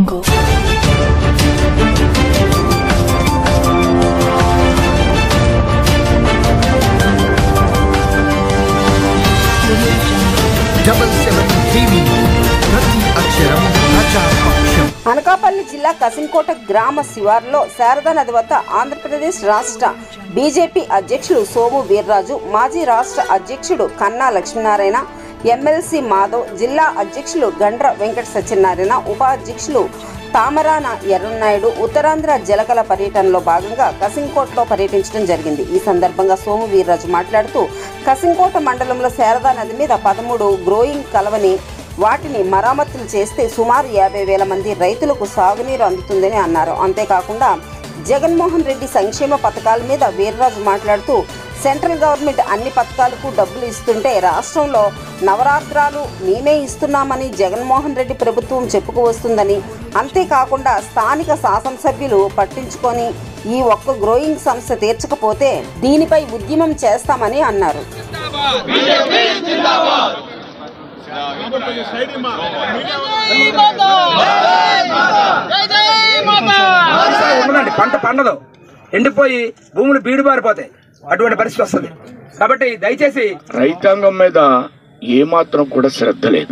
jungle. Double seven TV ప్రతి అక్షరం ప్రజాపక్షం అనకాపల్లి జిల్లా కసింకోట గ్రామ శివారులో శారదా నది వద్ద ఆంధ్రప్రదేశ్ రాష్ట్ర బీజేపీ అధ్యక్షులు సోము వీర్రాజు మాజీ రాష్ట్ర అధ్యక్షుడు కన్నా లక్ష్మీనారాయణ ఎమ్మెల్సీ మాధవ్ జిల్లా అధ్యక్షులు గండ్ర వెంకట సత్యనారాయణ ఉపాధ్యక్షులు తామరాన ఎర్రనాయుడు ఉత్తరాంధ్ర జలకల పర్యటనలో భాగంగా కసింకోటలో పర్యటించడం జరిగింది ఈ సందర్భంగా సోము వీర్రాజు మాట్లాడుతూ కసింకోట మండలంలో శారదా నది మీద పదమూడు గ్రోయింగ్ కలవని వాటిని మరామతులు చేస్తే సుమారు యాభై వేల మంది రైతులకు సాగునీరు అందుతుందని అన్నారు అంతేకాకుండా జగన్మోహన్ రెడ్డి సంక్షేమ పథకాల మీద వీర్రాజు మాట్లాడుతూ సెంట్రల్ గవర్నమెంట్ అన్ని పథకాలకు డబ్బులు ఇస్తుంటే రాష్ట్రంలో నవరాత్రాలు మేమే ఇస్తున్నామని జగన్మోహన్ రెడ్డి ప్రభుత్వం చెప్పుకు వస్తుందని అంతేకాకుండా స్థానిక శాసనసభ్యులు పట్టించుకొని ఈ ఒక్క గ్రోయింగ్ సంస్థ తీర్చకపోతే దీనిపై ఉద్యమం చేస్తామని అన్నారు ఉండదండి పంట పండదు ఎండిపోయి భూములు బీడుబారిపోతాయి అటువంటి పరిస్థితి వస్తుంది కాబట్టి దయచేసి రైతాంగం మీద ఏమాత్రం కూడా శ్రద్ధ లేదు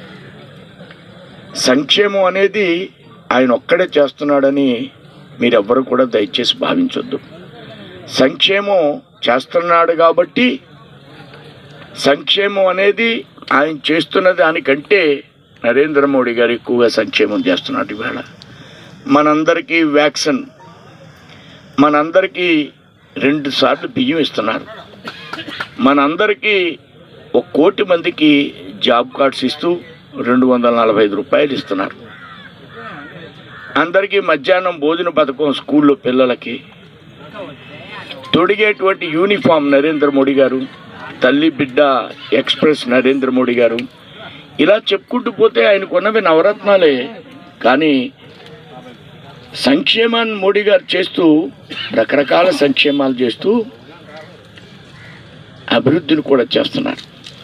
సంక్షేమం అనేది ఆయన ఒక్కడే చేస్తున్నాడని మీరెవ్వరు కూడా దయచేసి భావించొద్దు సంక్షేమం చేస్తున్నాడు కాబట్టి సంక్షేమం అనేది ఆయన చేస్తున్న దానికంటే నరేంద్ర మోడీ గారు ఎక్కువగా సంక్షేమం చేస్తున్నాడు ఇవాళ మనందరికీ వ్యాక్సిన్ మనందరికీ రెండు సార్లు బియ్యం ఇస్తున్నారు మనందరికీ ఒక కోటి మందికి జాబ్ కార్డ్స్ ఇస్తూ రెండు వందల నలభై ఐదు రూపాయలు ఇస్తున్నారు అందరికీ మధ్యాహ్నం భోజన పథకం స్కూల్లో పిల్లలకి తొడిగేటువంటి యూనిఫామ్ నరేంద్ర మోడీ గారు తల్లి బిడ్డ ఎక్స్ప్రెస్ నరేంద్ర మోడీ గారు ఇలా చెప్పుకుంటూ పోతే ఆయనకున్నవి నవరత్నాలే కానీ సంక్షేమాన్ని మోడీ గారు చేస్తూ రకరకాల సంక్షేమాలు చేస్తూ అభివృద్ధిని కూడా చేస్తున్నారు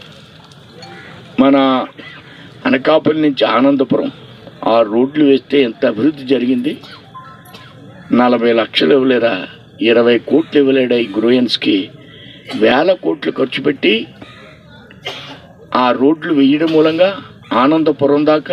మన అనకాపల్లి నుంచి ఆనందపురం ఆ రోడ్లు వేస్తే ఎంత అభివృద్ధి జరిగింది నలభై లక్షలు ఇవ్వలేరా ఇరవై కోట్లు ఇవ్వలేడా ఈ గ్రోయన్స్కి వేల కోట్లు ఖర్చు పెట్టి ఆ రోడ్లు వేయడం మూలంగా ఆనందపురం దాకా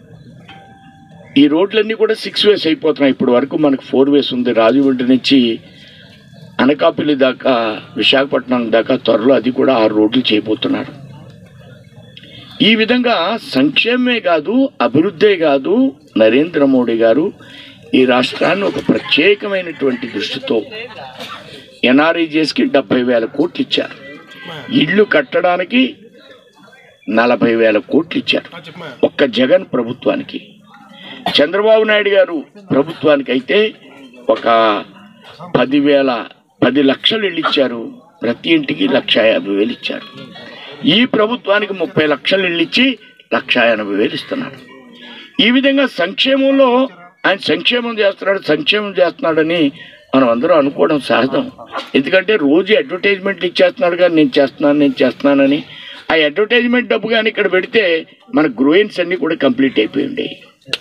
ఈ రోడ్లన్నీ కూడా సిక్స్ వేస్ అయిపోతున్నాయి ఇప్పుడు వరకు మనకు ఫోర్ వేస్ ఉంది రాజమండ్రి నుంచి అనకాపల్లి దాకా విశాఖపట్నం దాకా త్వరలో అది కూడా ఆరు రోడ్లు చేయబోతున్నారు ఈ విధంగా సంక్షేమమే కాదు అభివృద్ధే కాదు నరేంద్ర మోడీ గారు ఈ రాష్ట్రాన్ని ఒక ప్రత్యేకమైనటువంటి దృష్టితో ఎన్ఆర్ఈజేస్కి డెబ్బై వేల కోట్లు ఇచ్చారు ఇళ్ళు కట్టడానికి నలభై వేల కోట్లు ఇచ్చారు ఒక్క జగన్ ప్రభుత్వానికి చంద్రబాబు నాయుడు గారు ప్రభుత్వానికి అయితే ఒక పదివేల పది లక్షలు ఇళ్ళు ఇచ్చారు ప్రతి ఇంటికి లక్ష యాభై వేలు ఇచ్చారు ఈ ప్రభుత్వానికి ముప్పై లక్షలు ఇళ్ళు ఇచ్చి లక్ష ఎనభై వేలు ఇస్తున్నారు ఈ విధంగా సంక్షేమంలో ఆయన సంక్షేమం చేస్తున్నాడు సంక్షేమం చేస్తున్నాడని మనం అందరం అనుకోవడం సహజం ఎందుకంటే రోజు అడ్వర్టైజ్మెంట్లు ఇచ్చేస్తున్నాడు కానీ నేను చేస్తున్నాను నేను చేస్తున్నానని ఆ అడ్వర్టైజ్మెంట్ డబ్బు కానీ ఇక్కడ పెడితే మన గ్రోయిన్స్ అన్నీ కూడా కంప్లీట్ అయిపోయి ఉండేవి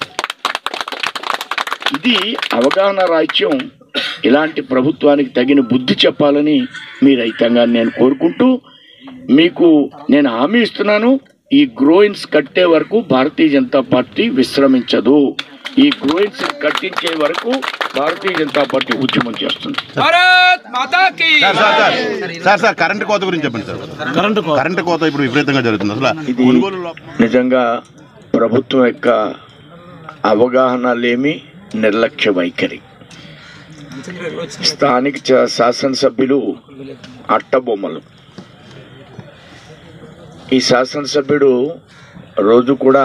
ఇది అవగాహన రాజ్యం ఇలాంటి ప్రభుత్వానికి తగిన బుద్ధి చెప్పాలని మీ రైతాంగాన్ని నేను కోరుకుంటూ మీకు నేను హామీ ఇస్తున్నాను ఈ గ్రోయిన్స్ కట్టే వరకు భారతీయ జనతా పార్టీ విశ్రమించదు ఈ గ్రోయిన్స్ కట్టించే వరకు భారతీయ జనతా పార్టీ ఉద్యమం చేస్తుంది భారత్ మాతాకి sir sir sir sir sir current కోత గురించి చెప్పండి సార్ కరెంట్ కరెంట్ కోత ఇప్పుడు విపరీతంగా జరుగుతుంది అసలు ఇది కొనుగోలు నిజంగా ప్రభుత్వం యొక్క అవగాహన లేమి నిర్లక్ష్య వైఖరి స్థానిక చ- శాసనసభ్యులు అట్టబొమ్మలు ఈ శాసనసభ్యుడు రోజు కూడా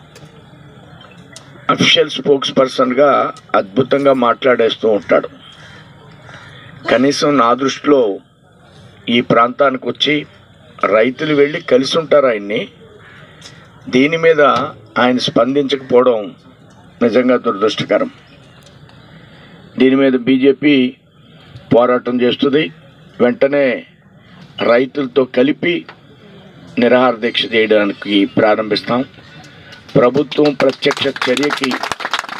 అఫిషియల్ స్పోక్స్ పర్సన్గా అద్భుతంగా మాట్లాడేస్తూ ఉంటాడు కనీసం నా దృష్టిలో ఈ ప్రాంతానికి వచ్చి రైతులు వెళ్ళి కలిసి ఉంటారు ఆయన్ని దీని మీద ఆయన స్పందించకపోవడం నిజంగా దురదృష్టకరం దీని మీద బీజేపీ పోరాటం చేస్తుంది వెంటనే రైతులతో కలిపి నిరాహార దీక్ష చేయడానికి ప్రారంభిస్తాం ప్రభుత్వం ప్రత్యక్ష చర్యకి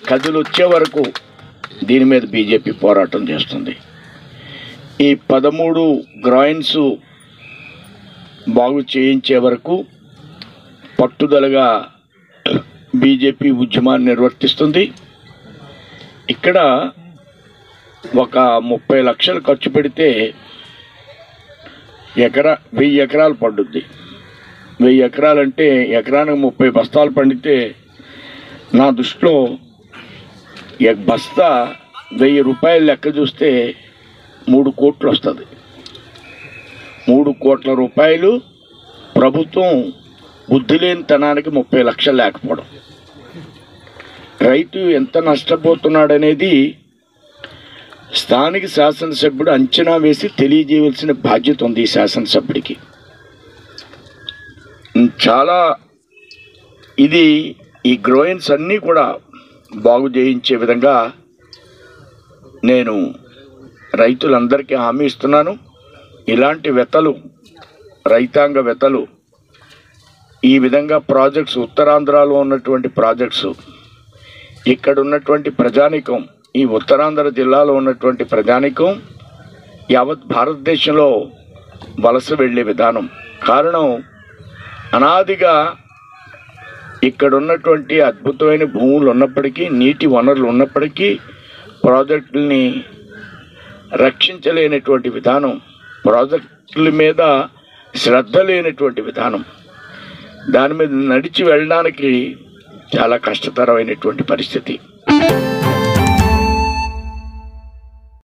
కథలు వచ్చే వరకు దీని మీద బీజేపీ పోరాటం చేస్తుంది ఈ పదమూడు గ్రాయిన్స్ బాగు చేయించే వరకు పట్టుదలగా బీజేపీ ఉద్యమాన్ని నిర్వర్తిస్తుంది ఇక్కడ ఒక ముప్పై లక్షలు ఖర్చు పెడితే ఎకరా వెయ్యి ఎకరాలు పండుద్ది వెయ్యి ఎకరాలంటే ఎకరానికి ముప్పై బస్తాలు పండితే నా దృష్టిలో ఎ- బస్తా వెయ్యి రూపాయలు లెక్క చూస్తే మూడు కోట్లు వస్తుంది మూడు కోట్ల రూపాయలు ప్రభుత్వం బుద్ధి లేనితనానికి ముప్పై లక్షలు లేకపోవడం రైతు ఎంత నష్టపోతున్నాడనేది స్థానిక శాసనసభ్యుడు అంచనా వేసి తెలియజేయవలసిన బాధ్యత ఉంది ఈ శాసనసభ్యుడికి ఉమ్, చాలా ఇది ఈ గ్రోయిన్స్ అన్నీ కూడా బాగు చేయించే విధంగా నేను రైతులందరికీ హామీ ఇస్తున్నాను ఇలాంటి వెతలు రైతాంగ వెతలు ఈ విధంగా ప్రాజెక్ట్స్ ఉత్తరాంధ్రలో ఉన్నటువంటి ప్రాజెక్ట్స్ ఇక్కడ ఉన్నటువంటి ప్రజానికం ఈ ఉత్తరాంధ్ర జిల్లాలో ఉన్నటువంటి ప్రజానికం యావత్ భారతదేశంలో వలస వెళ్ళే విధానం కారణం అనాదిగా ఇక్కడ ఉన్నటువంటి అద్భుతమైన భూములు ఉన్నప్పటికీ నీటి వనరులు ఉన్నప్పటికీ ప్రాజెక్టుల్ని రక్షించలేనటువంటి విధానం ప్రాజెక్టుల మీద శ్రద్ధ లేనటువంటి విధానం దాని మీద నడిచి వెళ్ళడానికి చాలా కష్టతరమైనటువంటి పరిస్థితి